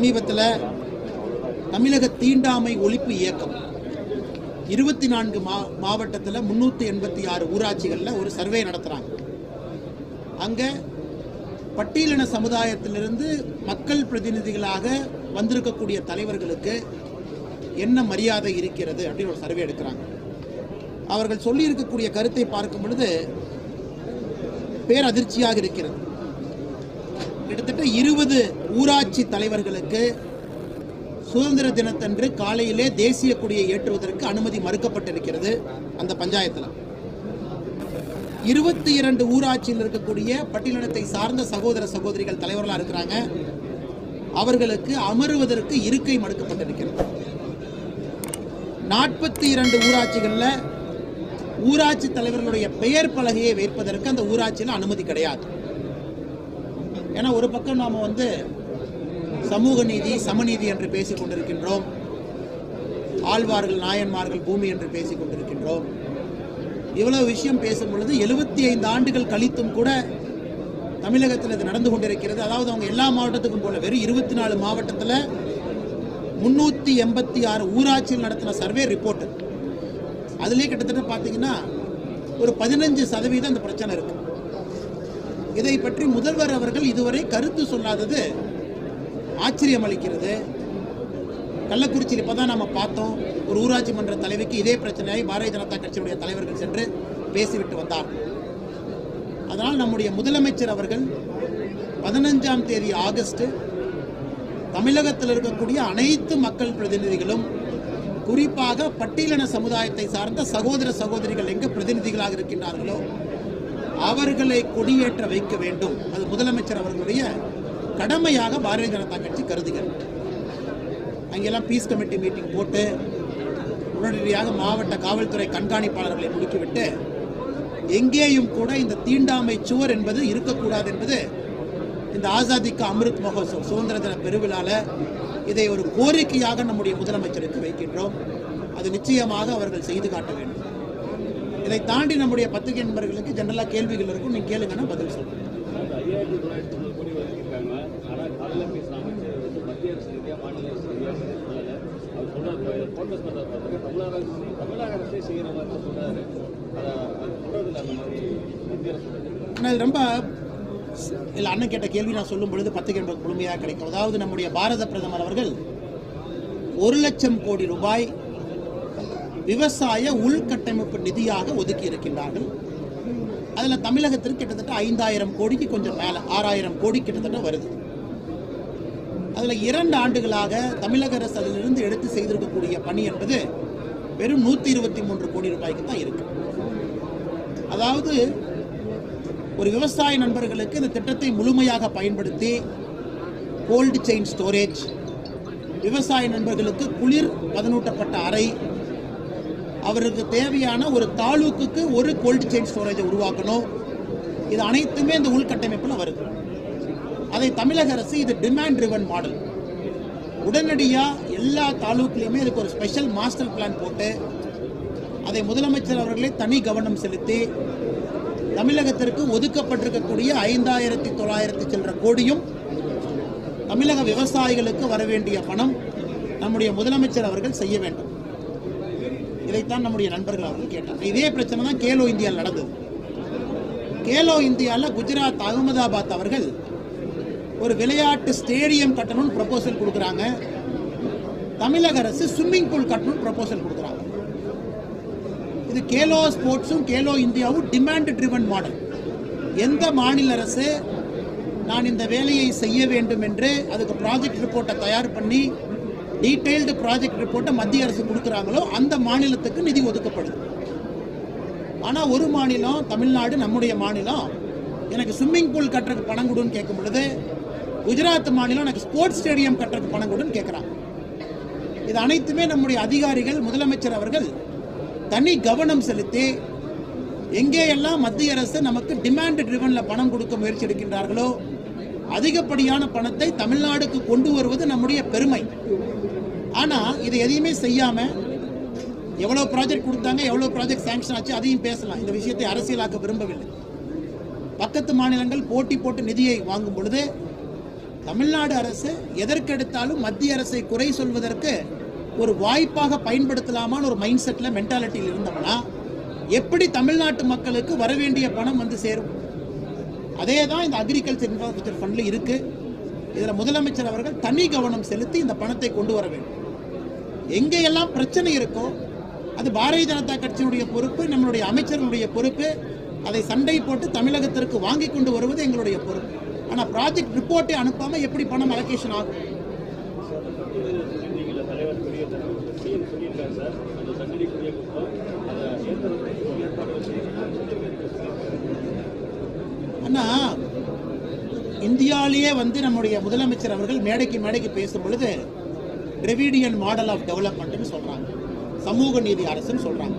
சமீபத்தில் தமிழக தீண்டாமை ஒழிப்பு இயக்கம் இருபத்தி நான்கு மா மாவட்டத்தில் முந்நூற்றி எண்பத்தி ஆறு ஊராட்சிகளில் ஒரு சர்வே நடத்துகிறாங்க அங்கே பட்டியலின சமுதாயத்திலிருந்து மக்கள் பிரதிநிதிகளாக வந்திருக்கக்கூடிய தலைவர்களுக்கு என்ன மரியாதை இருக்கிறது அப்படின்னு ஒரு சர்வே எடுக்கிறாங்க அவர்கள் சொல்லியிருக்கக்கூடிய கருத்தை பார்க்கும் பொழுது பேரதிர்ச்சியாக இருக்கிறது கிட்டத்தட்ட இருபது ஊராட்சி தலைவர்களுக்கு சுதந்திர தினத்தன்று காலையிலே தேசிய கொடியை ஏற்றுவதற்கு அனுமதி மறுக்கப்பட்டிருக்கிறது அந்த பஞ்சாயத்தில் இருபத்தி இரண்டு ஊராட்சியில் இருக்கக்கூடிய பட்டியலினத்தை சார்ந்த சகோதர சகோதரிகள் தலைவர்களாக இருக்கிறாங்க அவர்களுக்கு அமருவதற்கு இருக்கை மறுக்கப்பட்டிருக்கிறது நாற்பத்தி இரண்டு ஊராட்சிகளில் ஊராட்சி தலைவர்களுடைய பெயர் பலகையை வைப்பதற்கு அந்த பூராட்சியில் அனுமதி கிடையாது ஏன்னா ஒரு பக்கம் நாம் வந்து சமூக நீதி சமநீதி என்று பேசிக் கொண்டிருக்கின்றோம் ஆழ்வார்கள் நாயன்மார்கள் பூமி என்று பேசிக் கொண்டிருக்கின்றோம் இவ்வளவு விஷயம் பேசும் பொழுது எழுபத்தி ஐந்து ஆண்டுகள் கழித்தும் கூட தமிழகத்தில் இது நடந்து கொண்டிருக்கிறது அதாவது அவங்க எல்லா மாவட்டத்துக்கும் போல வெறும் இருபத்தி நாலு மாவட்டத்தில் முன்னூற்றி எண்பத்தி ஆறு ஊராட்சியில் நடத்தின சர்வே ரிப்போர்ட் அதுலேயே கிட்டத்தட்ட பார்த்தீங்கன்னா ஒரு பதினஞ்சு சதவீதம் அந்த பிரச்சனை இருக்கு இதை பற்றி முதல்வர் அவர்கள் இதுவரை கருத்து சொல்லாதது ஆச்சரியம் அளிக்கிறது கள்ளக்குறிச்சியில் இப்போ தான் நம்ம பார்த்தோம் ஒரு ஊராட்சி மன்ற தலைவிக்கு இதே பிரச்சனையை பாரதிய ஜனதா கட்சியினுடைய தலைவர்கள் சென்று பேசிவிட்டு வந்தார் அதனால் நம்முடைய முதலமைச்சர் அவர்கள் பதினஞ்சாம் தேதி ஆகஸ்ட் தமிழகத்தில் இருக்கக்கூடிய அனைத்து மக்கள் பிரதிநிதிகளும் குறிப்பாக பட்டியலின சமுதாயத்தை சார்ந்த சகோதர சகோதரிகள் எங்க பிரதிநிதிகளாக இருக்கின்றார்களோ அவர்களை கொடியேற்ற வைக்க வேண்டும் அது முதலமைச்சர் அவர்களுடைய கடமையாக பாரதிய ஜனதா கட்சி கருதுகிறது அங்கெல்லாம் பீஸ் கமிட்டி மீட்டிங் போட்டு உடனடியாக மாவட்ட காவல்துறை கண்காணிப்பாளர்களை முடுக்கிவிட்டு எங்கேயும் கூட இந்த தீண்டாமை சுவர் என்பது இருக்கக்கூடாது என்பது இந்த ஆசாதிக்கு அமிர்த் மகோத்சவ் சுதந்திர தின பெருவிழால இதை ஒரு கோரிக்கையாக நம்முடைய முதலமைச்சருக்கு வைக்கின்றோம் அது நிச்சயமாக அவர்கள் செய்து காட்ட வேண்டும் இதை தாண்டி நம்முடைய பத்திரிகை நண்பர்களுக்கு ஜெனரலாக கேள்விகள் இருக்கும் நீங்க கேளுங்கன்னா பதில் சொல்லுங்க ஐயாயிரத்தி தொள்ளாயிரத்தி தொண்ணூறு கோடி ஒதுக்கியிருக்காங்க ஆனால் காலையில் பேசுகிற அமைச்சர் வந்து மத்திய அரசு ரீதியாக மாநில அரசு ரீதியாக சொல்லலை அவர் சொல்கிறார் ஃபோக்கஸ் பண்ணுறது பார்த்துக்க தமிழக அரசு தமிழக அரசே செய்கிற மாதிரி தான் சொல்கிறாரு அதை அது சொல்கிறதில்ல அந்த மாதிரி மத்திய அரசு சொல்றது. ஆனால் இது ரொம்ப இல்லை அண்ணன் கேட்ட கேள்வி நான் சொல்லும் பொழுது பத்திரிகை நண்பர்கள் முழுமையாக கிடைக்கும் அதாவது நம்முடைய பாரத பிரதமர் அவர்கள் ஒரு லட்சம் கோடி ரூபாய் விவசாய உள்கட்டமைப்பு நிதியாக ஒதுக்கி இருக்கின்றார்கள் அதில் தமிழகத்திற்கு கிட்டத்தட்ட ஐந்தாயிரம் கோடிக்கு கொஞ்சம் மேலே ஆறாயிரம் கோடி கிட்டத்தட்ட வருது அதில் இரண்டு ஆண்டுகளாக தமிழக அரசு அதிலிருந்து எடுத்து செய்திருக்கக்கூடிய பணி என்பது வெறும் நூற்றி இருபத்தி மூன்று கோடி ரூபாய்க்கு தான் இருக்கு அதாவது ஒரு விவசாய நண்பர்களுக்கு இந்த திட்டத்தை முழுமையாக பயன்படுத்தி கோல்டு செயின் ஸ்டோரேஜ் விவசாய நண்பர்களுக்கு குளிர் பதனூட்டப்பட்ட அறை அவருக்கு தேவையான ஒரு தாலுக்குக்கு ஒரு கோல்டு செயின் ஸ்டோரேஜை உருவாக்கணும் இது அனைத்துமே இந்த உள்கட்டமைப்பில் வருது அதை தமிழக அரசு இது டிமாண்ட் ட்ரிவன் மாடல் உடனடியாக எல்லா தாலுக்குலையுமே இதுக்கு ஒரு ஸ்பெஷல் மாஸ்டர் பிளான் போட்டு அதை முதலமைச்சர் அவர்களே தனி கவனம் செலுத்தி தமிழகத்திற்கு ஒதுக்கப்பட்டிருக்கக்கூடிய ஐந்தாயிரத்தி தொள்ளாயிரத்தி சில்லற கோடியும் தமிழக விவசாயிகளுக்கு வர வேண்டிய பணம் நம்முடைய முதலமைச்சர் அவர்கள் செய்ய வேண்டும் இதைத்தான் நம்முடைய நண்பர்கள் அவர்கள் கேட்டாங்க இதே பிரச்சனை தான் கேலோ இந்தியாவில் நடந்தது கேலோ இந்தியாவில் குஜராத் அகமதாபாத் அவர்கள் ஒரு விளையாட்டு ஸ்டேடியம் கட்டணும்னு ப்ரப்போசல் கொடுக்குறாங்க தமிழக அரசு ஸ்விம்மிங் பூல் கட்டணும்னு ப்ரப்போசல் கொடுக்குறாங்க இது கேலோ ஸ்போர்ட்ஸும் கேலோ இந்தியாவும் டிமாண்ட் ட்ரிவன் மாடல் எந்த மாநில அரசு நான் இந்த வேலையை செய்ய வேண்டும் என்று அதுக்கு ப்ராஜெக்ட் ரிப்போர்ட்டை தயார் பண்ணி டீட்டெயில்டு ப்ராஜெக்ட் ரிப்போர்ட்டை மத்திய அரசு கொடுக்குறாங்களோ அந்த மாநிலத்துக்கு நிதி ஒதுக்கப்படுது ஆனால் ஒரு மாநிலம் தமிழ்நாடு நம்முடைய மாநிலம் எனக்கு ஸ்விம்மிங் பூல் கட்டுறதுக்கு பணம் கொடுன்னு கேட்கும் பொழுது குஜராத் மாநிலம் எனக்கு ஸ்போர்ட்ஸ் ஸ்டேடியம் கட்டுறதுக்கு பணம் கொடுன்னு கேட்குறாங்க இது அனைத்துமே நம்முடைய அதிகாரிகள் முதலமைச்சர் அவர்கள் தனி கவனம் செலுத்தி எங்கேயெல்லாம் மத்திய அரசு நமக்கு டிமாண்ட் ட்ரிவன்ல பணம் கொடுக்க முயற்சி எடுக்கின்றார்களோ அதிகப்படியான பணத்தை தமிழ்நாடுக்கு கொண்டு வருவது நம்முடைய பெருமை ஆனா இது எதையுமே செய்யாம எவ்வளவு ப்ராஜெக்ட் கொடுத்தாங்க எவ்வளவு ப்ராஜெக்ட் சாங்ஷன் ஆச்சு அதையும் பேசலாம் இந்த விஷயத்தை அரசியலாக்க விரும்பவில்லை பக்கத்து மாநிலங்கள் போட்டி போட்டு நிதியை வாங்கும் பொழுது தமிழ்நாடு அரசு எதற்கெடுத்தாலும் மத்திய அரசை குறை சொல்வதற்கு ஒரு வாய்ப்பாக பயன்படுத்தலாமான்னு ஒரு மைண்ட் செட்டில் மென்டாலிட்டியில் இருந்தோம்னா எப்படி தமிழ்நாட்டு மக்களுக்கு வர வேண்டிய பணம் வந்து சேரும் அதே தான் இந்த அக்ரிகல்ச்சர் இன்ஃப்ராஸ்ட்ரக்சர் ஃபண்டில் இருக்கு இதில் முதலமைச்சர் அவர்கள் தனி கவனம் செலுத்தி இந்த பணத்தை கொண்டு வர வேண்டும் எங்கெல்லாம் பிரச்சனை இருக்கோ அது பாரதிய ஜனதா கட்சியினுடைய பொறுப்பு நம்மளுடைய அமைச்சர்களுடைய பொறுப்பு அதை சண்டை போட்டு தமிழகத்திற்கு வாங்கி கொண்டு வருவது எங்களுடைய பொறுப்பு ஆனால் ப்ராஜெக்ட் ரிப்போர்ட்டை அனுப்பாமல் எப்படி பணம் அலோகேஷன் ஆகும் நீங்கள தலைவர் பெரிய சிஎம் சொல்லியிருக்காரு சார் அந்த சங்கடிக்குரிய குப்பம் அதை ஏற்றுறதுக்கு ஏற்பாடு செய்யணும் அண்ணா இந்தியாவிலேயே வந்து நம்முடைய முதலமைச்சர் அவர்கள் மேடைக்கு மேடைக்கு பேசும் பொழுது டிரெவிடியன் மாடல் ஆஃப் டெவலப்மெண்ட்னு சொல்றாங்க சமூக நீதி அரசுன்னு சொல்றாங்க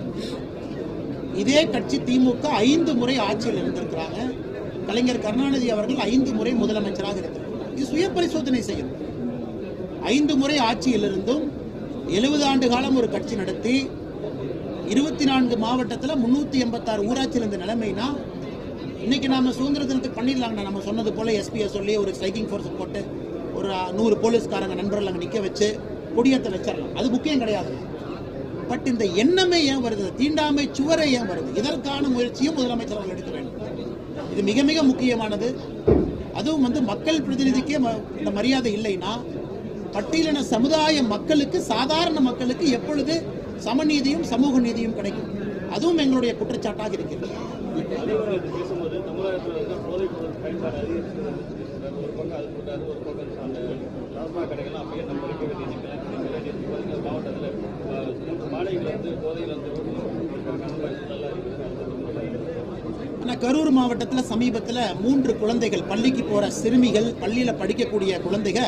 இதே கட்சி திமுக ஐந்து முறை ஆட்சியில் இருந்திருக்கிறாங்க கலைஞர் கருணாநிதி அவர்கள் ஐந்து முறை முதலமைச்சராக இருந்திருக்கிறார் இது சுய பரிசோதனை செய்யணும் ஐந்து முறை ஆட்சியில் இருந்தும் எழுபது ஆண்டு காலம் ஒரு கட்சி நடத்தி இருபத்தி நான்கு மாவட்டத்தில் முன்னூற்றி எண்பத்தாறு ஊராட்சியில் இருந்த நிலைமைனா இன்னைக்கு நாம சுதந்திர தினத்துக்கு பண்ணிடலாங்கண்ணா நம்ம சொன்னது போல எஸ்பியை சொல்லி ஒரு ஸ்ட்ரைக்கிங் ஃபோர்ஸ் போட்டு ஒரு அஹ், நூறு போலீஸ்காரங்க நண்பர்கள் அங்கே நிற்க வச்சு கொடியத்தை வச்சிடலாம் அது முக்கியம் கிடையாது பட் இந்த எண்ணமே ஏன் வருது தீண்டாமை சுவரே ஏன் வருது இதற்கான முயற்சியும் முதலமைச்சர் அவர்கள் எடுக்க வேண்டும் இது மிக மிக முக்கியமானது அதுவும் வந்து மக்கள் பிரதிநிதிக்கே ம- இந்த மரியாதை இல்லைன்னா பட்டியலின சமுதாய மக்களுக்கு சாதாரண மக்களுக்கு எப்பொழுது சமநீதியும் சமூக நீதியும் கிடைக்கும் அதுவும் எங்களுடைய குற்றச்சாட்டாக இருக்கிறது தலைவர் இது பேசும்போது தமிழகத்தில் வந்து போதைப் பொருள் பயன்பாடு அதிகரிச்சு வந்துச்சு சொல்றாரு. ஒரு பக்கம் அது சொல்றாரு ஒரு பக்கம் அந்த டாஸ்மாக் கடைகள்லாம் அப்படியே நம்ம இருக்க வேண்டிய நிற்கலாம் நேற்று பார்த்தீங்கன்னா மாவட்டத்தில் மாலைகள் வந்து போதையில் வந்து இருக்காங்க அந்த மாதிரி நல்லா இருக்குது ஆனால் கரூர் மாவட்டத்தில் சமீபத்தில் மூன்று குழந்தைகள் பள்ளிக்கு போகிற சிறுமிகள் பள்ளியில் படிக்கக்கூடிய குழந்தைங்க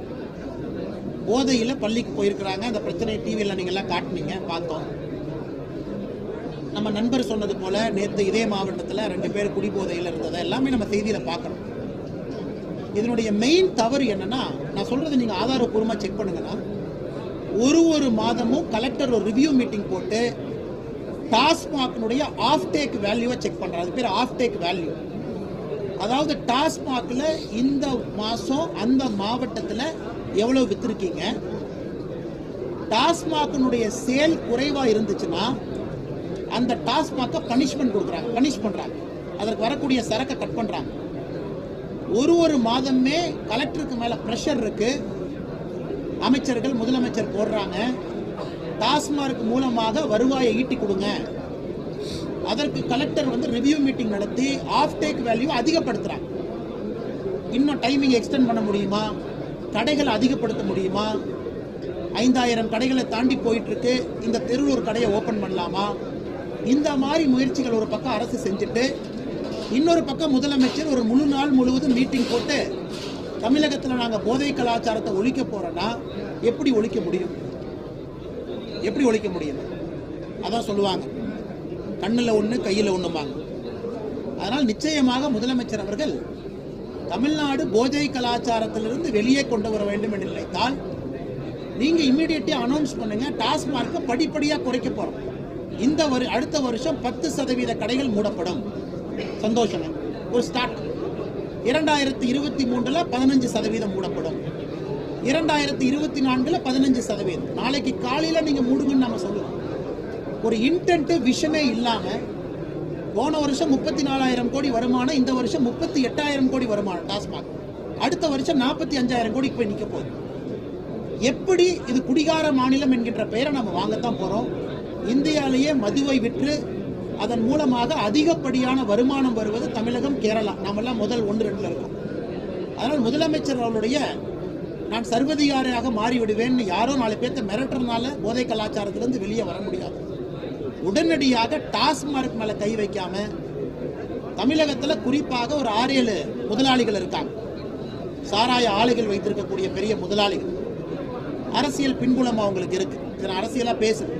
போதையில் பள்ளிக்கு போயிருக்கிறாங்க அந்த பிரச்சனை டிவியில் நீங்கள் எல்லாம் காட்டுனீங்க பார்த்தோம் நம்ம நண்பர் சொன்னது போல நேற்று இதே மாவட்டத்தில் ரெண்டு பேர் குடிபோதையில் இருந்ததை எல்லாமே நம்ம செய்தியில் பார்க்குறோம் இதனுடைய மெயின் தவறு என்னன்னா நான் சொல்றது நீங்க ஆதாரப்பூர்வமா செக் பண்ணுங்கன்னா ஒரு ஒரு மாதமும் கலெக்டர் ஒரு ரிவ்யூ மீட்டிங் போட்டு டாஸ்மாக்னுடைய ஆஃப் டேக் வேல்யூவை செக் பண்றாரு அது பேர் ஆஃப் டேக் வேல்யூ அதாவது டாஸ்மாக்ல இந்த மாசம் அந்த மாவட்டத்தில் எவ்வளவு வித்திருக்கீங்க டாஸ்மாக்னுடைய சேல் குறைவா இருந்துச்சுன்னா அந்த டாஸ்மாக்கை பனிஷ்மெண்ட் கொடுக்குறாங்க பனிஷ் பண்றாங்க அதற்கு வரக்கூடிய சரக்கை கட் பண்றாங்க ஒரு ஒரு மாதமே கலெக்டருக்கு மேல ப்ரெஷர் இருக்கு அமைச்சர்கள் முதலமைச்சர் போடுறாங்க டாஸ்மார்க் மூலமாக வருவாயை ஈட்டி கொடுங்க அதற்கு கலெக்டர் வந்து ரிவ்யூ மீட்டிங் நடத்தி ஆஃப் டேக் வேல்யூ அதிகப்படுத்துறாங்க இன்னும் டைமிங் எக்ஸ்டெண்ட் பண்ண முடியுமா கடைகளை அதிகப்படுத்த முடியுமா ஐந்தாயிரம் கடைகளை தாண்டி போயிட்டு இருக்கு இந்த தெருவில் ஒரு கடையை ஓபன் பண்ணலாமா இந்த மாதிரி முயற்சிகள் ஒரு பக்கம் அரசு செஞ்சுட்டு இன்னொரு பக்கம் முதலமைச்சர் ஒரு முழு நாள் முழுவதும் மீட்டிங் போட்டு தமிழகத்தில் நாங்கள் போதை கலாச்சாரத்தை ஒழிக்க போறோம்னா எப்படி ஒழிக்க முடியும் எப்படி ஒழிக்க முடியும் அதான் சொல்லுவாங்க கண்ணில் ஒன்று கையில் ஒன்றுமாங்க அதனால் நிச்சயமாக முதலமைச்சர் அவர்கள் தமிழ்நாடு போதை கலாச்சாரத்திலிருந்து வெளியே கொண்டு வர வேண்டும் என்று நினைத்தால் நீங்க இம்மிடியட்டா அனௌன்ஸ் பண்ணுங்க டாஸ்மார்க்கை படிப்படியா குறைக்க போறோம் இந்த வரு அடுத்த வருஷம் பத்து சதவீத கடைகள் மூடப்படும் சந்தோஷங்க ஒரு ஸ்டார்ட் இரண்டாயிரத்தி இருபத்தி மூன்றுல பதினஞ்சு சதவீதம் மூடப்படும் இரண்டாயிரத்தி இருபத்தி நான்குல பதினஞ்சு சதவீதம் நாளைக்கு காலையில நீங்க மூடுங்கன்னு நம்ம சொல்லுவோம் ஒரு இன்டென்ட் விஷனே இல்லாம போன வருஷம் முப்பத்தி நாலாயிரம் கோடி வருமானம் இந்த வருஷம் முப்பத்தி எட்டாயிரம் கோடி வருமானம் டாஸ்மாக் அடுத்த வருஷம் நாற்பத்தி அஞ்சாயிரம் கோடிக்கு போய் நிக்க போகுது எப்படி இது குடிகார மாநிலம் என்கின்ற பெயரை நம்ம வாங்கத்தான் போறோம் இந்தியாவிலேயே மதுவை விற்று அதன் மூலமாக அதிகப்படியான வருமானம் வருவது தமிழகம் கேரளா நாமெல்லாம் முதல் ஒன்று ரெண்டுல இருக்கோம் அதனால் முதலமைச்சர் அவருடைய நான் சர்வதிகாரியாக மாறிவிடுவேன்னு யாரோ நாலு பேர்த்த மிரட்டுறதுனால போதை கலாச்சாரத்திலிருந்து வெளியே வர முடியாது உடனடியாக டாஸ்மார்க் மேல கை வைக்காம தமிழகத்துல குறிப்பாக ஒரு ஆறு ஏழு முதலாளிகள் இருக்காங்க சாராய ஆலைகள் வைத்திருக்கக்கூடிய பெரிய முதலாளிகள் அரசியல் பின்புலம் அவங்களுக்கு இருக்கு இதை நான் அரசியலா பேசுறேன்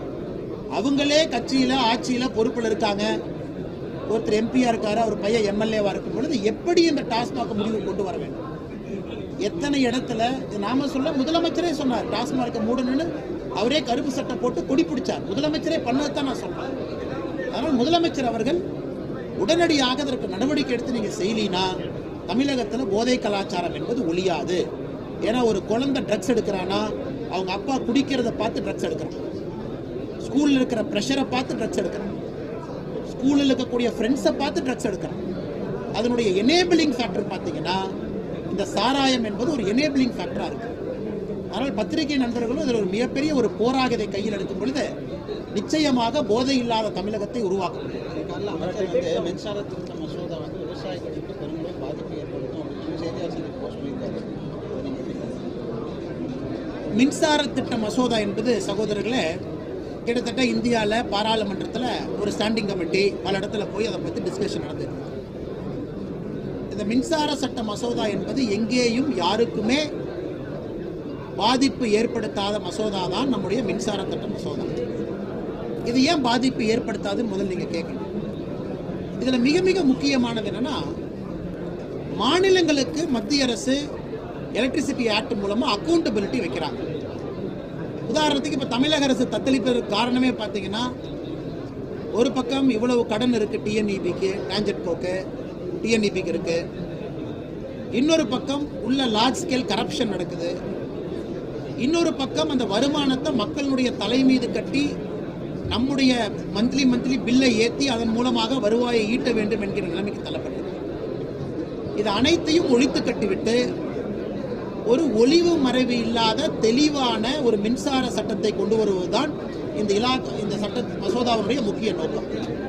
அவங்களே கட்சியில ஆட்சியில பொறுப்புல இருக்காங்க ஒருத்தர் எம்பியா இருக்காரு அவர் பையன் எம்எல்ஏவா இருக்கும் பொழுது எப்படி இந்த டாஸ்மாக் முடிவு கொண்டு வர வேண்டும் எத்தனை இடத்துல இது நாம சொல்ல முதலமைச்சரே சொன்னார் டாஸ்மார்க்கை மூடணும்னு அவரே கருப்பு சட்டை போட்டு கொடி பிடிச்சார் முதலமைச்சரே பண்ணதான் நான் சொல்றேன் அதனால் முதலமைச்சர் அவர்கள் உடனடியாக அதற்கு நடவடிக்கை எடுத்து நீங்க செய்யலினா தமிழகத்தில் போதை கலாச்சாரம் என்பது ஒழியாது ஏன்னா ஒரு குழந்தை ட்ரக்ஸ் எடுக்கிறான்னா அவங்க அப்பா குடிக்கிறத பார்த்து ட்ரக்ஸ் எடுக்கிறான் ஸ்கூலில் இருக்கிற ப்ரெஷரை பார்த்து ட்ரக்ஸ் எடுக்கிறான் ஸ்கூலில் இருக்கக்கூடிய ஃப்ரெண்ட்ஸை பார்த்து ட்ரக்ஸ் எடுக்கிறான் அதனுடைய எனேபிளிங் ஃபேக்டர் பார்த்தீங்கன்னா இந்த சாராயம் என்பது ஒரு எனேபிளிங் ஃபேக்டராக இருக்கு ஆனால் பத்திரிகை நண்பர்களும் இதில் ஒரு மிகப்பெரிய ஒரு போராக இதை கையில் எடுக்கும் பொழுது நிச்சயமாக போதை இல்லாத தமிழகத்தை உருவாக்க முடியும் காலைல அமைச்சர் வந்து மின்சார திருத்த மசோதா வந்து விவசாயிகளுக்கு பெரும்பாலும் பாதிப்பு ஏற்படுத்தும் அப்படின்னு செய்தியாளர் சந்திப்பு சொல்லியிருக்காரு அதை நீங்க எப்படி பார்க்கறீங்க? மின்சார திட்ட மசோதா என்பது சகோதரர்களே கிட்டத்தட்ட இந்தியாவில் பாராளுமன்றத்தில் ஒரு ஸ்டாண்டிங் கமிட்டி பல இடத்துல போய் அதை பற்றி டிஸ்கஷன் நடந்தது இந்த மின்சார சட்ட மசோதா என்பது எங்கேயும் யாருக்குமே பாதிப்பு ஏற்படுத்தாத மசோதா தான் நம்முடைய மின்சார சட்ட மசோதா இது ஏன் பாதிப்பு ஏற்படுத்தாதுன்னு முதல்ல நீங்கள் கேட்கணும் இதில் மிக மிக முக்கியமானது என்னன்னா மாநிலங்களுக்கு மத்திய அரசு எலக்ட்ரிசிட்டி ஆக்ட் மூலமாக அக்கௌண்டபிலிட்டி வைக்கிறாங்க உதாரணத்துக்கு இப்போ தமிழக அரசு தத்தளிப்பதற்கு காரணமே பார்த்தீங்கன்னா ஒரு பக்கம் இவ்வளவு கடன் இருக்குது டிஎன்இபிக்கு டான்ஜெட்கோக்கு டிஎன்இபிக்கு இருக்கு இன்னொரு பக்கம் உள்ள லார்ஜ் ஸ்கேல் கரப்ஷன் நடக்குது இன்னொரு பக்கம் அந்த வருமானத்தை மக்களுடைய தலை மீது கட்டி நம்முடைய மந்த்லி மந்த்லி பில்லை ஏற்றி அதன் மூலமாக வருவாயை ஈட்ட வேண்டும் என்கிற நிலைமைக்கு தள்ளப்பட்டது இது அனைத்தையும் ஒழித்து கட்டிவிட்டு ஒரு ஒளிவு மறைவு இல்லாத தெளிவான ஒரு மின்சார சட்டத்தை கொண்டு வருவதுதான் இந்த இலா இந்த சட்ட மசோதாவுடைய முக்கிய நோக்கம்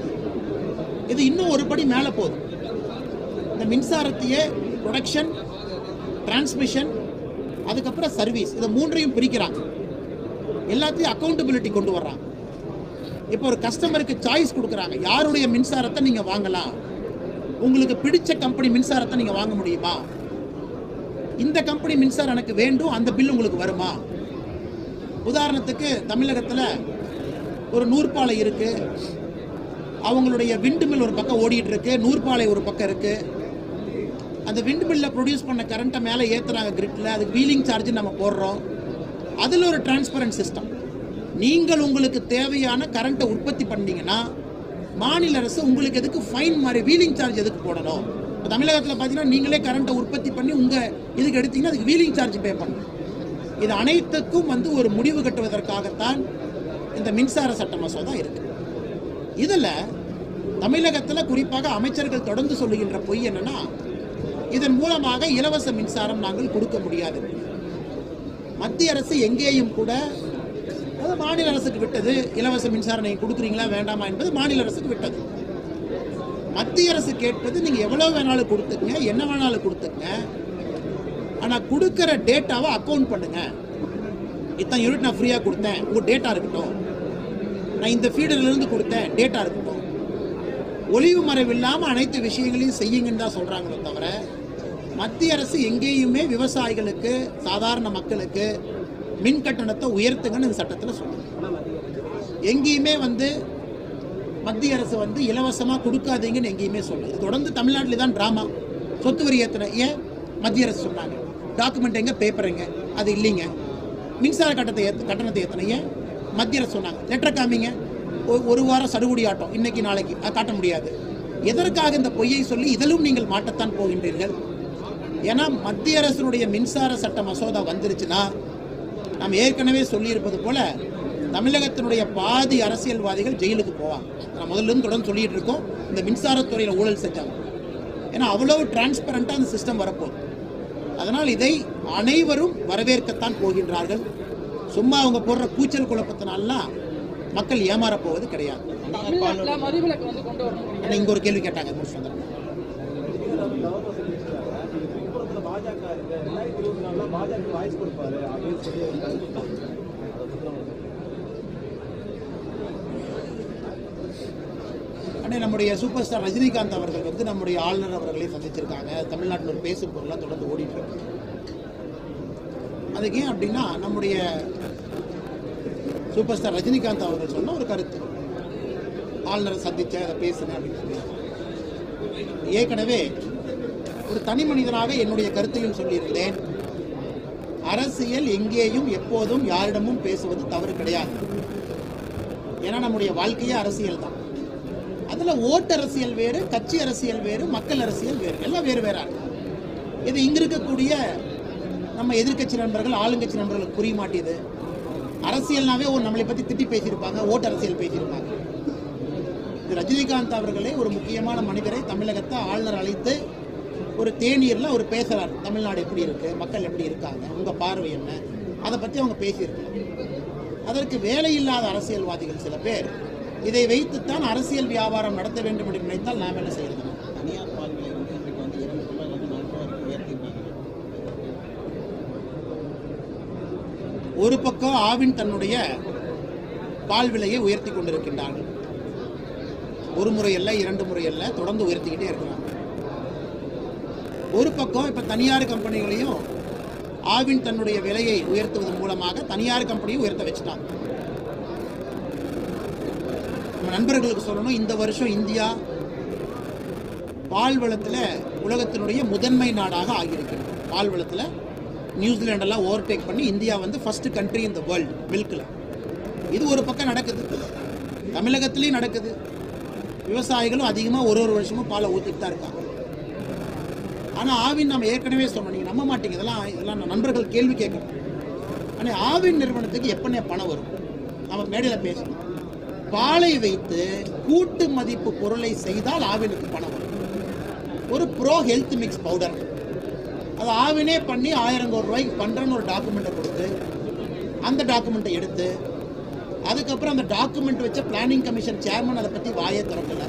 இது இன்னும் ஒரு படி மேலே போகுது இந்த மின்சாரத்தையே ப்ரொடக்ஷன் டிரான்ஸ்மிஷன் அதுக்கப்புறம் சர்வீஸ் இதை மூன்றையும் பிரிக்கிறாங்க எல்லாத்தையும் அக்கௌண்டபிலிட்டி கொண்டு வர்றாங்க இப்போ ஒரு கஸ்டமருக்கு சாய்ஸ் கொடுக்குறாங்க யாருடைய மின்சாரத்தை நீங்கள் வாங்கலாம் உங்களுக்கு பிடிச்ச கம்பெனி மின்சாரத்தை நீங்கள் வாங்க முடியுமா இந்த கம்பெனி மின்சாரம் எனக்கு வேண்டும் அந்த பில் உங்களுக்கு வருமா உதாரணத்துக்கு தமிழகத்தில் ஒரு நூற்பாலை இருக்கு அவங்களுடைய விண்டு மில் ஒரு பக்கம் ஓடிட்டு இருக்கு நூற்பாலை ஒரு பக்கம் இருக்கு அந்த விண்டு மில்லில் ப்ரொடியூஸ் பண்ண கரண்ட்டை மேலே ஏற்றுறாங்க கிரிட்டில் அதுக்கு வீலிங் சார்ஜ் நம்ம போடுறோம் அதில் ஒரு டிரான்ஸ்பரண்ட் சிஸ்டம் நீங்கள் உங்களுக்கு தேவையான கரண்ட்டை உற்பத்தி பண்ணீங்கன்னா மாநில அரசு உங்களுக்கு எதுக்கு ஃபைன் மாதிரி வீலிங் சார்ஜ் எதுக்கு போடணும் இப்போ தமிழகத்தில் பார்த்தீங்கன்னா நீங்களே கரண்ட்டை உற்பத்தி பண்ணி உங்கள் இதுக்கு எடுத்தீங்கன்னா அதுக்கு வீலிங் சார்ஜ் பே பண்ணணும் இது அனைத்துக்கும் வந்து ஒரு முடிவு கட்டுவதற்காகத்தான் இந்த மின்சார சட்ட மசோதா இருக்கு இதில் தமிழகத்தில் குறிப்பாக அமைச்சர்கள் தொடர்ந்து சொல்லுகின்ற பொய் என்னன்னா இதன் மூலமாக இலவச மின்சாரம் நாங்கள் கொடுக்க முடியாது மத்திய அரசு எங்கேயும் கூட அது மாநில அரசுக்கு விட்டது இலவச மின்சாரம் நீங்கள் கொடுக்குறீங்களா வேண்டாமா என்பது மாநில அரசுக்கு விட்டது மத்திய அரசு கேட்பது நீங்கள் எவ்வளோ வேணாலும் கொடுத்துக்கங்க என்ன வேணாலும் கொடுத்துக்கங்க ஆனால் கொடுக்குற டேட்டாவை அக்கௌண்ட் பண்ணுங்க இத்தனை யூனிட் நான் ஃப்ரீயாக கொடுத்தேன் உங்கள் டேட்டா இருக்கட்டும் நான் இந்த ஃபீடர்லேருந்து கொடுத்தேன் டேட்டா இருக்கட்டும் ஒளிவு மறைவு இல்லாமல் அனைத்து விஷயங்களையும் செய்யுங்கன்னு தான் சொல்கிறாங்களே தவிர மத்திய அரசு எங்கேயுமே விவசாயிகளுக்கு சாதாரண மக்களுக்கு மின் கட்டணத்தை உயர்த்துங்கன்னு இந்த சட்டத்தில் சொல்லுங்க எங்கேயுமே வந்து மத்திய அரசு வந்து இலவசமாக கொடுக்காதீங்கன்னு எங்கேயுமே சொல்லுது தொடர்ந்து தமிழ்நாட்டில் தான் ட்ராமா சொத்து வரி ஏற்றின ஏன் மத்திய அரசு சொன்னாங்க டாக்குமெண்ட் எங்க பேப்பர் எங்க அது இல்லைங்க மின்சார கட்டணத்தை ஏத்து கட்டணத்தை ஏற்றின ஏன் மத்திய அரசு சொன்னாங்க லெட்டர் காமிங்க ஒ- ஒரு வாரம் சடுகுடி ஆட்டம் இன்னைக்கு நாளைக்கு அது காட்ட முடியாது எதற்காக இந்த பொய்யை சொல்லி இதிலும் நீங்கள் மாட்டத்தான் போகின்றீர்கள் ஏன்னா மத்திய அரசினுடைய மின்சார சட்ட மசோதா வந்துருச்சுன்னா நாம் ஏற்கனவே சொல்லியிருப்பது போல தமிழகத்தினுடைய பாதி அரசியல்வாதிகள் ஜெயிலுக்கு போவாங்க நான் முதல்ல இருந்து தொடர்ந்து சொல்லிட்டு இருக்கோம் இந்த மின்சாரத்துறையில் ஊழல் செஞ்சாங்க ஏன்னா அவ்வளவு டிரான்ஸ்பரண்ட்டாக அந்த சிஸ்டம் வரப்போகுது அதனால் இதை அனைவரும் வரவேற்கத்தான் போகின்றார்கள் சும்மா அவங்க போடுற கூச்சல் குழப்பத்தினாலாம் மக்கள் ஏமாறப் போவது கிடையாது தமிழ்நாட்டுல மதுவிலக்கு வந்து கொண்டு வரணும் ஆனால் இங்கே ஒரு கேள்வி கேட்டாங்க முடிச்சு வந்துடுறேன். விழுப்புரத்துல பாஜக இருக்கு ரெண்டாயிரத்தி இருபத்தி நாலுல பாஜக வாய்ஸ் கொடுப்பாரு அப்படின்னு சொல்லி ஒரு கருத்து இருக்கு. அதை பத்தி நம்ம அண்ணே நம்முடைய சூப்பர் ஸ்டார் ரஜினிகாந்த் அவர்கள் வந்து நம்முடைய ஆளுநர் அவர்களை சந்திச்சிருக்காங்க தமிழ்நாட்டில் ஒரு பேசும் பொருளாக தொடர்ந்து ஓடிட்டு இருக்கு அதுக்கு ஏன் அப்படின்னா நம்முடைய சூப்பர் ஸ்டார் ரஜினிகாந்த் அவர்கள் சொன்ன ஒரு கருத்து ஆளுநரை சந்திச்சேன் அதை பேசினேன் அப்படின்னு சொல்லி ஏற்கனவே ஒரு தனி மனிதனாக என்னுடைய கருத்தையும் சொல்லியிருந்தேன் அரசியல் எங்கேயும் எப்போதும் யாரிடமும் பேசுவது தவறு கிடையாது ஏன்னா நம்முடைய வாழ்க்கையே அரசியல் தான் அதில் ஓட்டு அரசியல் வேறு கட்சி அரசியல் வேறு மக்கள் அரசியல் வேறு எல்லாம் வேறு வேறா இருக்கு இது இங்க இருக்கக்கூடிய நம்ம எதிர்க்கட்சி நண்பர்கள் ஆளுங்கட்சி நண்பர்களுக்கு புரிய மாட்டேது அரசியல்னாவே ஒரு நம்மளை பத்தி திட்டி பேசியிருப்பாங்க ஓட்டு அரசியல் பேசியிருப்பாங்க இது ரஜினிகாந்த் அவர்களே ஒரு முக்கியமான மனிதரை தமிழகத்தை ஆளுநர் அழைத்து ஒரு தேநீர்ல அவர் பேசுறார் தமிழ்நாடு எப்படி இருக்கு மக்கள் எப்படி இருக்காங்க உங்க பார்வை என்ன அதை பத்தி அவங்க பேசியிருக்காங்க அதற்கு வேலை இல்லாத அரசியல்வாதிகள் சில பேர் இதை வைத்துத்தான் அரசியல் வியாபாரம் நடத்த வேண்டும் என்று நினைத்தால் நாம் என்ன செய்யறது தனியார் பால் விலை வந்து இன்றைக்கு வந்து இரண்டு ரூபாயிலிருந்து நாலு ரூபாய் வரைக்கும் உயர்த்திருக்காங்க ஒரு பக்கம் ஆவின் தன்னுடைய பால் விலையை உயர்த்தி கொண்டிருக்கின்றார்கள் ஒரு முறை அல்ல இரண்டு முறை அல்ல தொடர்ந்து உயர்த்திக்கிட்டே இருக்கிறாங்க ஒரு பக்கம் இப்ப தனியார் கம்பெனிகளையும் ஆவின் தன்னுடைய விலையை உயர்த்துவதன் மூலமாக தனியார் கம்பெனியும் உயர்த்த வச்சுட்டாங்க நம்ம நண்பர்களுக்கு சொல்லணும் இந்த வருஷம் இந்தியா பால் வளத்துல உலகத்தினுடைய முதன்மை நாடாக ஆகியிருக்கிறது பால் வளத்துல நியூசிலாண்டெல்லாம் ஓவர்டேக் பண்ணி இந்தியா வந்து ஃபர்ஸ்ட் கண்ட்ரி இந்த வேர்ல்டு மில்கில் இது ஒரு பக்கம் நடக்குது தமிழகத்திலையும் நடக்குது விவசாயிகளும் அதிகமாக ஒரு ஒரு வருஷமும் பாலை ஊற்றிட்டு தான் இருக்காங்க ஆனால் ஆவின் நம்ம ஏற்கனவே சொன்னோம் நீங்கள் நம்ப மாட்டீங்க இதெல்லாம் இதெல்லாம் நண்பர்கள் கேள்வி கேட்கணும் ஆனால் ஆவின் நிறுவனத்துக்கு எப்பனே பணம் வரும் நம்ம மேடையில் பேசணும் பாலை வைத்து கூட்டு மதிப்பு பொருளை செய்தால் ஆவினுக்கு பணம் வரும் ஒரு ப்ரோ ஹெல்த் மிக்ஸ் பவுடர் அதை ஆவினே பண்ணி ஆயிரம் கோடி ரூபாய்க்கு பண்ணுறேன்னு ஒரு டாக்குமெண்ட்டை கொடுத்து அந்த டாக்குமெண்ட்டை எடுத்து அதுக்கப்புறம் அந்த டாக்குமெண்ட் வச்ச பிளானிங் கமிஷன் சேர்மன் அதை பற்றி வாயே திறக்கல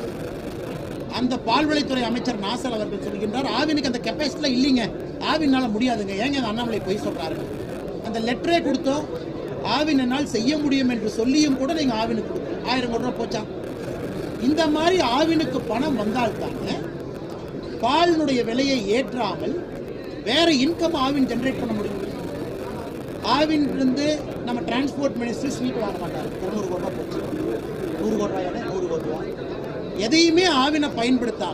அந்த பால்வளைத்துறை அமைச்சர் நாசர் அவர்கள் சொல்கின்றார் ஆவினுக்கு அந்த கெப்பாசிட்டியில் இல்லைங்க ஆவினால முடியாதுங்க ஏங்க அந்த அண்ணாமலை பொய் சொல்றாரு அந்த லெட்டரே கொடுத்தோம் ஆவின் என்னால் செய்ய முடியும் என்று சொல்லியும் கூட நீங்க ஆவினுக்கு கொடுக்கல ஆயிரம் கோடி ரூபாய் போச்சா இந்த மாதிரி ஆவினுக்கு பணம் வந்தால் தாங்க பாலினுடைய விலையை ஏற்றாமல் வேற இன்கம் ஆவின் ஜெனரேட் பண்ண முடியும் ஆவின் இருந்து நம்ம டிரான்ஸ்போர்ட் மினிஸ்டர் ஸ்வீட் வாங்க மாட்டார் இரநூறு கோடி ரூபாய் போச்சு நூறு கோடி ரூபாய் நூறு கோடி ரூபாய் எதையுமே ஆவினை பயன்படுத்தாம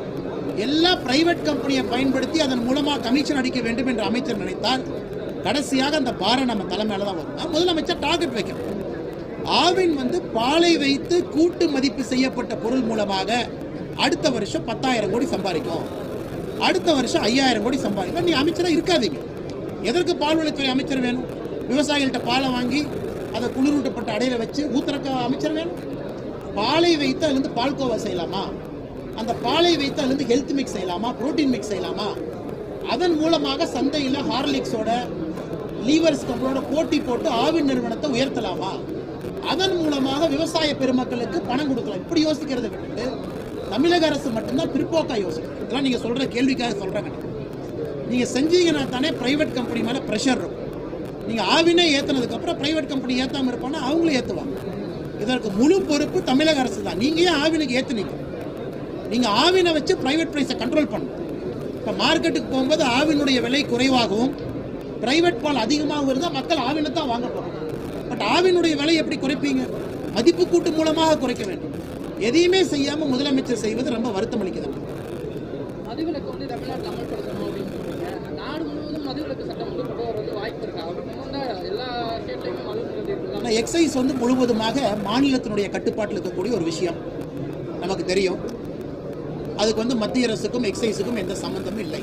எல்லா பிரைவேட் கம்பெனியை பயன்படுத்தி அதன் மூலமா கமிஷன் அடிக்க வேண்டும் என்று அமைச்சர் நினைத்தால் கடைசியாக அந்த பாரம் நம்ம தலைமையில தான் வரும் நான் முதலமைச்சர் டார்கெட் வைக்கணும் ஆவின் வந்து பாலை வைத்து கூட்டு மதிப்பு செய்யப்பட்ட பொருள் மூலமாக அடுத்த வருஷம் பத்தாயிரம் கோடி சம்பாதிக்கும் அடுத்த வருஷம் ஐயாயிரம் கோடி சம்பாதிக்கும் நீ அமைச்சரா இருக்காதீங்க எதற்கு பால்வளத்துறை அமைச்சர் வேணும் விவசாயிகள்கிட்ட பாலை வாங்கி அதை குளிரூட்டப்பட்ட அடையில வச்சு ஊத்துறக்க அமைச்சர் வேணும் பாலை வைத்து அதுலேருந்து பால்கோவா செய்யலாமா அந்த பாலை வைத்து அதுலேருந்து ஹெல்த் மிக்ஸ் செய்யலாமா புரோட்டீன் மிக்ஸ் செய்யலாமா அதன் மூலமாக சந்தையில் ஹார்லிக்ஸோட லீவர்ஸ் கம்பெனியோட போட்டி போட்டு ஆவின் நிறுவனத்தை உயர்த்தலாமா அதன் மூலமாக விவசாய பெருமக்களுக்கு பணம் கொடுக்கலாம் இப்படி யோசிக்கிறதை விட்டுட்டு தமிழக அரசு மட்டும்தான் பிற்போக்கா யோசிக்கும் இதெல்லாம் நீங்க சொல்ற கேள்விக்காக சொல்றாங்க நீங்க செஞ்சீங்கன்னா தானே பிரைவேட் கம்பெனி மேல ப்ரெஷர் இருக்கும் நீங்க ஆவினே ஏத்துனதுக்கு அப்புறம் பிரைவேட் கம்பெனி ஏத்தாம இருப்பானா அவங்களும் ஏத்துவாங்க இதற்கு முழு பொறுப்பு தமிழக அரசு தான் நீங்க ஏன் ஆவினுக்கு ஏத்துனீங்க நீங்க ஆவினை வச்சு பிரைவேட் பிரைஸை கண்ட்ரோல் பண்ணணும் இப்போ மார்க்கெட்டுக்கு போகும்போது ஆவினுடைய விலை குறைவாகவும் பிரைவேட் பால் அதிகமாகவும் இருந்தால் மக்கள் ஆவினை தான் வாங்க போகிறாங்க பட் ஆவினுடைய விலை எப்படி குறைப்பீங்க மதிப்பு கூட்டு மூலமாக குறைக்க வேண்டும் எதையுமே செய்யாமல் முதலமைச்சர் செய்வது ரொம்ப வருத்தம் அளிக்குது மதுவிலக்கு வந்து தமிழ்நாட்டில் அமல்படுத்தணும் அப்படின்னு சொல்றீங்க நாடு முழுவதும் மதுவிலக்கு சட்டம் வந்து கொண்டு வர வந்து வாய்ப்பு இருக்கா அப்படி கொண்டு வந்தா எல்லா ஸ்டேட்லையும் மதுவிலக்கு இருக்கலாம் ஆனால் எக்ஸைஸ் வந்து முழுவதுமாக மாநிலத்தினுடைய கட்டுப்பாட்டில் இருக்கக்கூடிய ஒரு விஷயம் நமக்கு தெரியும் அதுக்கு வந்து மத்திய அரசுக்கும் எக்ஸைஸுக்கும் எந்த சம்பந்தமும் இல்லை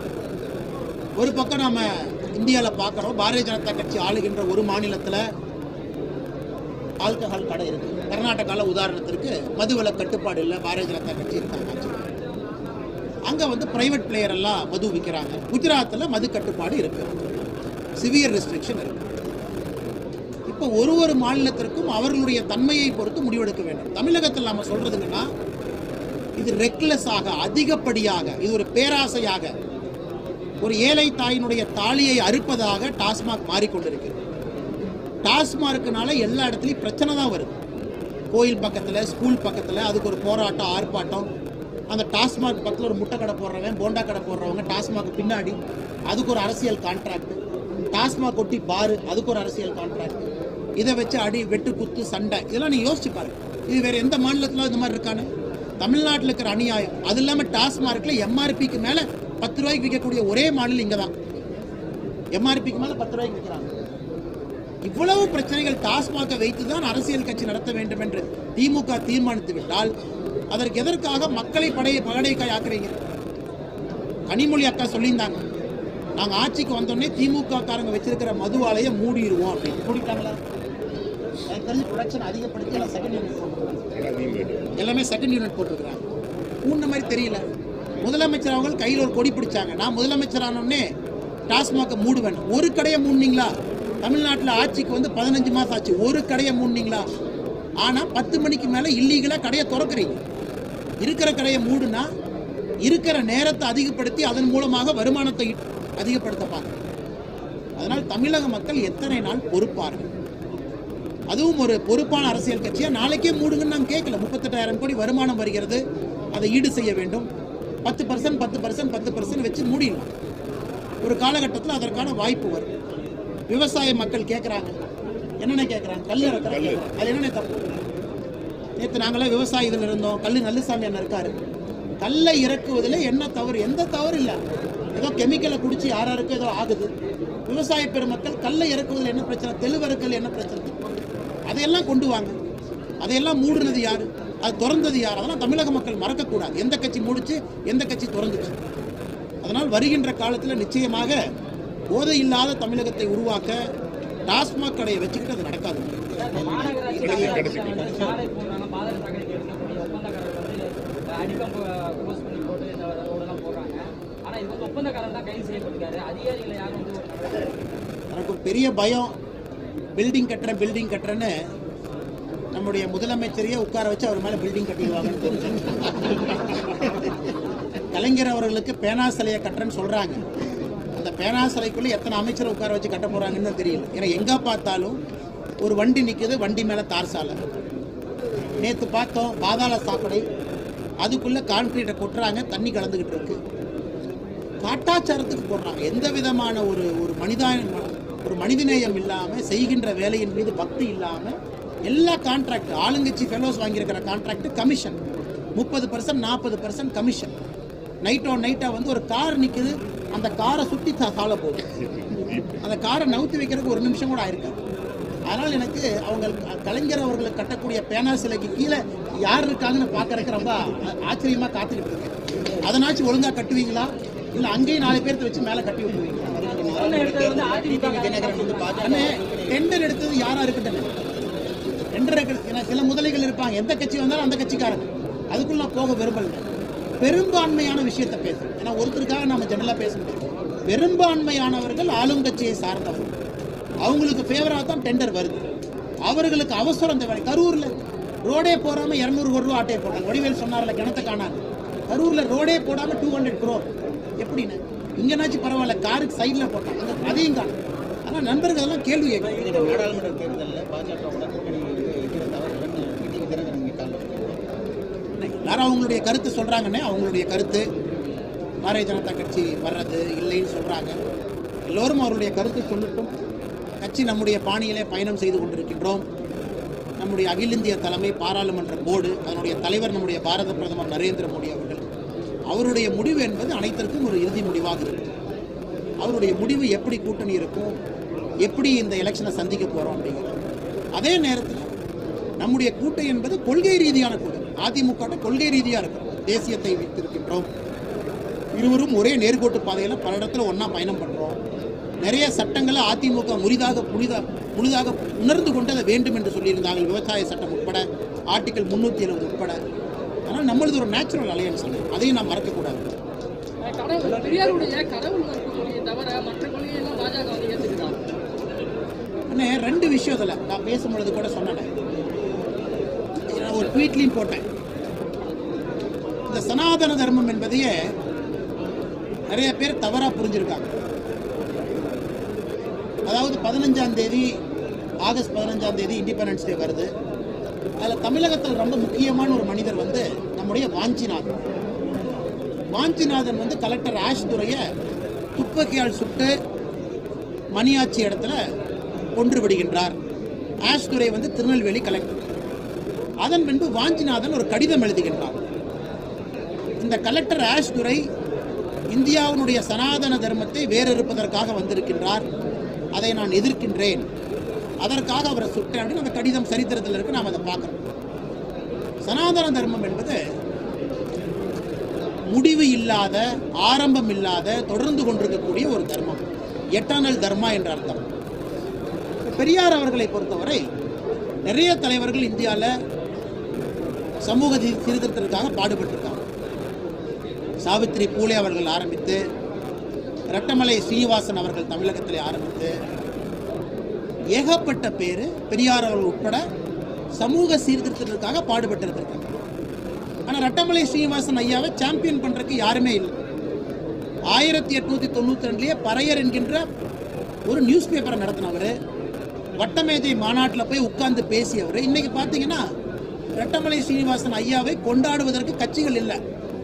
ஒரு பக்கம் நாம இந்தியாவில் பார்க்குறோம் பாரதிய ஜனதா கட்சி ஆளுகின்ற ஒரு மாநிலத்தில் ஆல்கஹால் கடை இருக்கு கர்நாடகாவில் உதாரணத்திற்கு மதுவில கட்டுப்பாடு இல்லை பாரதிய ஜனதா கட்சி இருக்காங்க அங்கே வந்து பிரைவேட் பிளேயர் எல்லாம் மது விற்கிறாங்க குஜராத்தில் மது கட்டுப்பாடு இருக்கு சிவியர் ரெஸ்ட்ரிக்ஷன் இருக்கு இப்போ ஒரு ஒரு மாநிலத்திற்கும் அவர்களுடைய தன்மையை பொறுத்து முடிவெடுக்க வேண்டும் தமிழகத்தில் நாம சொல்றதுங்கன்னா இது ரெக்லெஸ்ஸாக அதிகப்படியாக இது ஒரு பேராசையாக ஒரு ஏழை தாயினுடைய தாலியை அறுப்பதாக டாஸ்மாக் மாறிக்கொண்டிருக்கிறது டாஸ்மார்க்குனால எல்லா இடத்துலையும் பிரச்சனை தான் வருது கோயில் பக்கத்தில் ஸ்கூல் பக்கத்தில் அதுக்கு ஒரு போராட்டம் ஆர்ப்பாட்டம் அந்த டாஸ்மாக் பக்கத்தில் ஒரு முட்டை கடை போடுறவன் போண்டா கடை போடுறவங்க டாஸ்மாக் பின்னாடி அதுக்கு ஒரு அரசியல் கான்ட்ராக்ட் டாஸ்மாக் கொட்டி பாரு அதுக்கு ஒரு அரசியல் கான்ட்ராக்ட் இதை வச்சு அடி வெட்டு குத்து சண்டை இதெல்லாம் நீ யோசிச்சு பாருங்க இது வேற எந்த மாநிலத்தில் இந்த மாதிரி இருக்கானு தமிழ்நாட்டில் இருக்கிற அநியாயம் அது இல்லாமல் டாஸ்மார்க்கில் எம்ஆர்பிக்கு மேலே பத்து ரூபாய்க்கு விற்கக்கூடிய ஒரே மாநிலம் இங்கே தான் எம்ஆர்பிக்கு மேலே பத்து ரூபாய்க்கு விற்கிறாங்க இவ்வளவு பிரச்சனைகள் டாஸ்மாகை வைத்து தான் அரசியல் கட்சி நடத்த வேண்டும் என்று திமுக தீர்மானித்து விட்டால் அதற்கு எதற்காக மக்களை படைய பகடைக்காய் ஆக்குறீங்க கனிமொழி அக்கா சொல்லியிருந்தாங்க நாங்கள் ஆட்சிக்கு வந்தோடனே திமுக காரங்க வச்சிருக்கிற மது ஆலையை மூடிடுவோம் அப்படின்னு மூடிட்டாங்களா எனக்கு தெரிஞ்சு ப்ரொடக்ஷன் அதிகப்படுத்தி எல்லாம் செகண்ட் யூனிட் போட்டுருக்காங்க எல்லாமே செகண்ட் யூனிட் போட்டிருக்கிறாங்க ஊன்ன மாதிரி தெரியல முதலமைச்சர் அவங்க கையில் ஒரு கொடி பிடிச்சாங்க நான் முதலமைச்சர் ஆனோடனே டாஸ்மாகை மூடுவேன் ஒரு கடையை மூடினீங்களா தமிழ்நாட்டில் ஆட்சிக்கு வந்து பதினஞ்சு மாதம் ஆச்சு ஒரு கடையை மூடினீங்களா ஆனால் பத்து மணிக்கு மேலே இல்லீகலாக கடையை திறக்கிறீங்க இருக்கிற கடையை மூடுனா இருக்கிற நேரத்தை அதிகப்படுத்தி அதன் மூலமாக வருமானத்தை அதிகப்படுத்த பார்க்கணும் அதனால் தமிழக மக்கள் எத்தனை நாள் பொறுப்பார்கள் அதுவும் ஒரு பொறுப்பான அரசியல் கட்சியா நாளைக்கே மூடுங்கன்னு நாங்கள் கேட்கல முப்பத்தெட்டாயிரம் கோடி வருமானம் வருகிறது அதை ஈடு செய்ய வேண்டும் பத்து பர்சன்ட் பத்து பர்சன்ட் பத்து பர்சன்ட் வச்சு மூடிடலாம் ஒரு காலகட்டத்தில் அதற்கான வாய்ப்பு வரும் விவசாய மக்கள் கேட்குறாங்க என்னென்ன கேட்குறாங்க கல் இறக்குறாங்க அது என்னென்ன தப்பு நேற்று நாங்களாம் விவசாய இதில் இருந்தோம் கல் நல்லுசாமி அண்ணன் இருக்காரு கல்லை இறக்குவதில் என்ன தவறு எந்த தவறு இல்லை ஏதோ கெமிக்கலை குடிச்சு யாராருக்கும் ஏதோ ஆகுது விவசாய பெருமக்கள் கல்லை இறக்குவதில் என்ன பிரச்சனை தெளிவறுக்கல் என்ன பிரச்சனை அதையெல்லாம் கொண்டு வாங்க அதையெல்லாம் மூடுனது யாரு அது திறந்தது யார் அதெல்லாம் தமிழக மக்கள் மறக்கக்கூடாது எந்த கட்சி மூடிச்சு எந்த கட்சி திறந்துச்சு அதனால் வருகின்ற காலத்தில் நிச்சயமாக போதை இல்லாத தமிழகத்தை உருவாக்க டாஸ்மாக் கடையை வச்சுக்கிட்டு அது நடக்காது சாலை போடுறாங்க பாதாள சாக்கடைக்கு எடுக்கக்கூடிய ஒப்பந்தக்காரர் வந்து அடிக்கம் போஸ்ட் பண்ணி போட்டு இந்த ரோடெல்லாம் போடுறாங்க ஆனா இது வந்து ஒப்பந்தக்காரர் தான் கைது செய்யப்பட்டிருக்காரு அதிகாரிகளை யாரும் வந்து ஒரு நடவடிக்கை எடுக்கல. எனக்கு ஒரு பெரிய பயம் பில்டிங் கட்டுறேன் பில்டிங் கட்டுறேன்னு நம்முடைய முதலமைச்சரையே உட்கார வச்சு அவர் மேலே பில்டிங் கட்டிடுவாங்கன்னு தோணுது. கலைஞர் அவர்களுக்கு பேனா சிலையை கட்டுறேன்னு சொல்கிறாங்க அந்த பேனா சிலைக்குள்ளே எத்தனை அமைச்சரை உட்கார வச்சு கட்ட போகிறாங்கன்னு தெரியல ஏன்னா எங்கே பார்த்தாலும் ஒரு வண்டி நிற்குது வண்டி மேலே தார் சாலை நேற்று பார்த்தோம் பாதாள சாக்கடை அதுக்குள்ளே கான்கிரீட்டை கொட்டுறாங்க தண்ணி கலந்துக்கிட்டு இருக்கு காட்டாச்சாரத்துக்கு போடுறாங்க எந்த விதமான ஒரு ஒரு மனிதா ஒரு மனிதநேயம் இல்லாமல் செய்கின்ற வேலையின் மீது பக்தி இல்லாமல் எல்லா கான்ட்ராக்ட் ஆளுங்கட்சி ஃபெலோஸ் வாங்கியிருக்கிற கான்ட்ராக்ட் கமிஷன் முப்பது பர்சன்ட் நாற்பது பர்சன்ட் கமிஷன் நைட் ஆன் நைட்டாக வந்து ஒரு கார் நிற்குது அந்த காரை சுற்றி சால போகுது அந்த காரை நவுத்தி வைக்கிறதுக்கு ஒரு நிமிஷம் கூட ஆயிருக்காது அதனால் எனக்கு அவங்க கலைஞர் அவர்களுக்கு கட்டக்கூடிய பேனா சிலைக்கு கீழே யார் இருக்காங்கன்னு பார்க்கறதுக்கு ரொம்ப ஆச்சரியமாக காத்துக்கிட்டு இருக்கேன் அதனாச்சும் ஒழுங்காக கட்டுவீங்களா இல்லை அங்கேயும் நாலு பேர்த்த வச்சு மேலே கட்டி விட்டுருவீங்களா ஒப்பந்தம் எடுத்தது வந்து அதிமுக தினகரன் வந்து பாஜக அண்ணே டெண்டர் எடுத்தது யாரா இருக்கட்டும் டெண்டர் எடுக்கிறது ஏன்னா சில முதலைகள் இருப்பாங்க எந்த கட்சி வந்தாலும் அந்த கட்சிக்காரங்க அதுக்குள்ள நான் போக விரும்பல பெரும்பான்மையான விஷயத்தை பேசுறேன் ஏன்னா ஒருத்தருக்காக நம்ம ஜெனரலாக பேச முடியும் பெரும்பான்மையானவர்கள் ஆளுங்கட்சியை சார்ந்தவர்கள் அவங்களுக்கு ஃபேவராக தான் டெண்டர் வருது அவர்களுக்கு அவசரம் தேவை கரூரில் ரோடே போடாமல் இரநூறு கோடி ரூபா ஆட்டையை போட்டாங்க வடிவேல் சொன்னார்ல கிணத்த காணாது கரூரில் ரோடே போடாமல் டூ ஹண்ட்ரட் க்ரோர் எப்படின்னு இங்கேனாச்சும் பரவாயில்ல காருக்கு சைடில் போட்டாங்க அங்க அதையும் காணும் ஆனால் நண்பர்கள் எல்லாம் கேள்வி கேட்கணும் இந்த நாடாளுமன்ற தேர்தலில் பாஜகவோட கூட்டணி வந்து வைக்கிற தவறுன்னு டிடிவி தினகரன் இங்கே காலம் எல்லாரும் அவங்களுடைய கருத்து சொல்கிறாங்கன்னே அவங்களுடைய கருத்து பாரதிய ஜனதா கட்சி வர்றது இல்லைன்னு சொல்கிறாங்க எல்லோரும் அவருடைய கருத்து சொல்லட்டும் கட்சி நம்முடைய பாணியிலே பயணம் செய்து கொண்டிருக்கின்றோம் நம்முடைய அகில இந்திய தலைமை பாராளுமன்ற போர்டு அதனுடைய தலைவர் நம்முடைய பாரத பிரதமர் நரேந்திர மோடி அவர்கள் அவருடைய முடிவு என்பது அனைத்திற்கும் ஒரு இறுதி முடிவாக இருக்கும் அவருடைய முடிவு எப்படி கூட்டணி இருக்கும் எப்படி இந்த எலெக்ஷனை சந்திக்க போகிறோம் அப்படிங்கிறது அதே நேரத்தில் நம்முடைய கூட்டணி என்பது கொள்கை ரீதியான கூட்டணி அதிமுக கொள்கை ரீதியாக இருக்கும் தேசியத்தை வைத்திருக்கின்றோம் இருவரும் ஒரே நேர்கோட்டு பாதையில் பல இடத்துல ஒன்றா பயணம் பண்ணுறோம் நிறைய சட்டங்களை அதிமுக முறிதாக புனிதா முழுதாக உணர்ந்து கொண்டு அதை வேண்டும் என்று சொல்லியிருந்தாங்க விவசாய சட்டம் உட்பட ஆர்டிகல் முந்நூற்றி எழுபது உட்பட அதனால் நம்மளது ஒரு நேச்சுரல் அலையன்ஸ் அதையும் நாம் மறக்கக்கூடாது கடவுள் பெரியாருடைய கடவுள் மறுப்பு மொழியை தவிர மற்ற கொள்கையெல்லாம் பாஜக வந்து ஏற்றுக்கிறாங்க அண்ணே ரெண்டு விஷயம் இதில் நான் பேசும்பொழுது கூட சொன்னேன் நான் ஒரு ட்வீட்லையும் போட்டேன் இந்த சனாதன தர்மம் என்பதையே நிறைய பேர் தவறாக புரிஞ்சிருக்காங்க அதாவது பதினஞ்சாம் தேதி ஆகஸ்ட் பதினஞ்சாம் தேதி இண்டிபெண்டன்ஸ் டே வருது அதில் தமிழகத்தில் ரொம்ப முக்கியமான ஒரு மனிதர் வந்து நம்முடைய வாஞ்சிநாதன் வாஞ்சிநாதன் வந்து கலெக்டர் ஆஷ் துறையை துப்பாக்கியால் சுட்டு மணியாச்சி இடத்துல கொன்று விடுகின்றார் ஆஷ் துரை வந்து திருநெல்வேலி கலெக்டர் அதன் பின்பு வாஞ்சிநாதன் ஒரு கடிதம் எழுதுகின்றார் இந்த கலெக்டர் ஆஷ் துரை இந்தியாவினுடைய சனாதன தர்மத்தை வேறறுப்பதற்காக வந்திருக்கின்றார் அதை நான் எதிர்க்கின்றேன் அதற்காக அவரை சுட்டேன் அப்படின்னு அந்த கடிதம் சரித்திரத்தில் இருக்கு நாம் அதை பார்க்குறோம் சனாதன தர்மம் என்பது முடிவு இல்லாத ஆரம்பம் இல்லாத தொடர்ந்து கொண்டிருக்கக்கூடிய ஒரு தர்மம் எட்டர்னல் தர்மா என்ற அர்த்தம் பெரியார் அவர்களை பொறுத்தவரை நிறைய தலைவர்கள் இந்தியாவில் சமூக சீ- சீர்திருத்தத்திற்காக பாடுபட்டிருக்காங்க சாவித்திரி பூலே அவர்கள் ஆரம்பித்து ரட்டமலை சீனிவாசன் அவர்கள் தமிழகத்திலே ஆரம்பித்து ஏகப்பட்ட பேர் பெரியார் அவர்கள் உட்பட சமூக சீர்திருத்தத்திற்காக பாடுபட்டிருக்காங்க ஆனால் ரட்டமலை சீனிவாசன் ஐயாவை சாம்பியன் பண்ணுறதுக்கு யாருமே இல்லை ஆயிரத்தி எட்நூற்றி தொண்ணூற்றி ரெண்டுலேயே பறையர் என்கின்ற ஒரு நியூஸ் பேப்பரை நடத்தினவர் வட்டமேஜை மாநாட்டில் போய் உட்கார்ந்து பேசியவர் இன்னைக்கு பார்த்தீங்கன்னா ரெட்டமலை சீனிவாசன் ஐயாவை கொண்டாடுவதற்கு கட்சிகள் இல்லை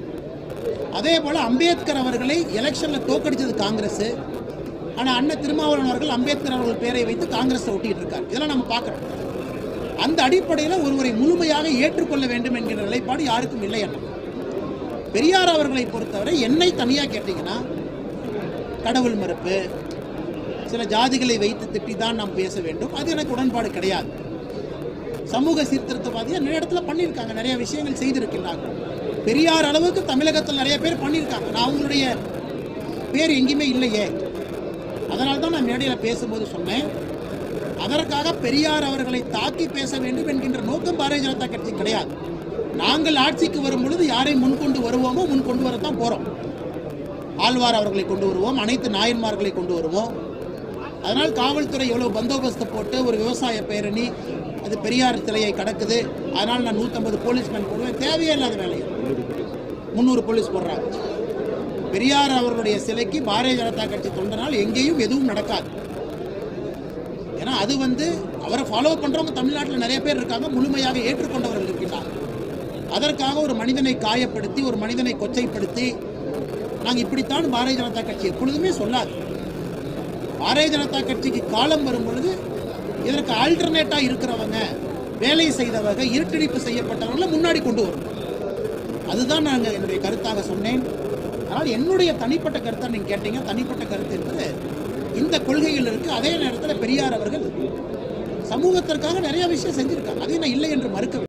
அதே போல் அம்பேத்கர் அவர்களை எலெக்ஷனில் தோக்கடிச்சது காங்கிரஸ் ஆனால் அண்ணன் திருமாவளவன் அவர்கள் அம்பேத்கர் அவர்கள் பேரை வைத்து காங்கிரஸை ஒட்டிட்டு இருக்கார் இதெல்லாம் நம்ம பார்க்குறோம் அந்த அடிப்படையில் ஒருவரை முழுமையாக ஏற்றுக்கொள்ள வேண்டும் என்கிற நிலைப்பாடு யாருக்கும் இல்லை என்ன பெரியார் அவர்களை பொறுத்தவரை என்னை தனியாக கேட்டிங்கன்னா கடவுள் மறுப்பு சில ஜாதிகளை வைத்து திட்டி தான் நாம் பேச வேண்டும் அது எனக்கு உடன்பாடு கிடையாது சமூக சீர்திருத்தவாதியாக நிறைய இடத்துல பண்ணியிருக்காங்க நிறைய விஷயங்கள் செய்திருக்கிறாங்க பெரியார் அளவுக்கு தமிழகத்தில் நிறைய பேர் பண்ணியிருக்காங்க நான் அவங்களுடைய பேர் எங்கேயுமே இல்லையே அதனால தான் நான் மேடையில் பேசும்போது சொன்னேன் அதற்காக பெரியார் அவர்களை தாக்கி பேச வேண்டும் என்கின்ற நோக்கம் பாரதிய ஜனதா கட்சி கிடையாது நாங்கள் ஆட்சிக்கு வரும் பொழுது யாரை முன்கொண்டு வருவோமோ முன் கொண்டு வரத்தான் போகிறோம் ஆழ்வார் அவர்களை கொண்டு வருவோம் அனைத்து நாயன்மார்களை கொண்டு வருவோம் அதனால் காவல்துறை எவ்வளோ பந்தோபஸ்து போட்டு ஒரு விவசாய பேரணி அது பெரியார் சிலையை கடக்குது அதனால் நான் நூற்றம்பது போலீஸ்மேன் போடுவேன் தேவையே இல்லாத வேலையை முந்நூறு போலீஸ் போடுறாங்க பெரியார் அவர்களுடைய சிலைக்கு பாரதிய ஜனதா கட்சி தொண்டனால் எங்கேயும் எதுவும் நடக்காது ஏன்னா அது வந்து அவரை ஃபாலோ பண்ணுறவங்க தமிழ்நாட்டில் நிறைய பேர் இருக்காங்க முழுமையாக ஏற்றுக்கொண்டவர்கள் இருக்கின்றாங்க அதற்காக ஒரு மனிதனை காயப்படுத்தி ஒரு மனிதனை கொச்சைப்படுத்தி நாங்கள் இப்படித்தான் பாரதிய ஜனதா கட்சி எப்பொழுதுமே சொல்லாது பாரதிய ஜனதா கட்சிக்கு காலம் வரும் பொழுது இதற்கு ஆல்டர்னேட்டாக இருக்கிறவங்க வேலை செய்தவங்க இருட்டடிப்பு செய்யப்பட்டவங்களை முன்னாடி கொண்டு வரும் அதுதான் நாங்கள் என்னுடைய கருத்தாக சொன்னேன் ஆனால் என்னுடைய தனிப்பட்ட கருத்தை நீங்கள் கேட்டீங்க தனிப்பட்ட கருத்து என்பது இந்த கொள்கையில் இருக்கு அதே நேரத்தில் பெரியார் அவர்கள் சமூகத்திற்காக நிறைய விஷயம் செஞ்சிருக்காங்க அதையும் நான் இல்லை என்று மறுக்க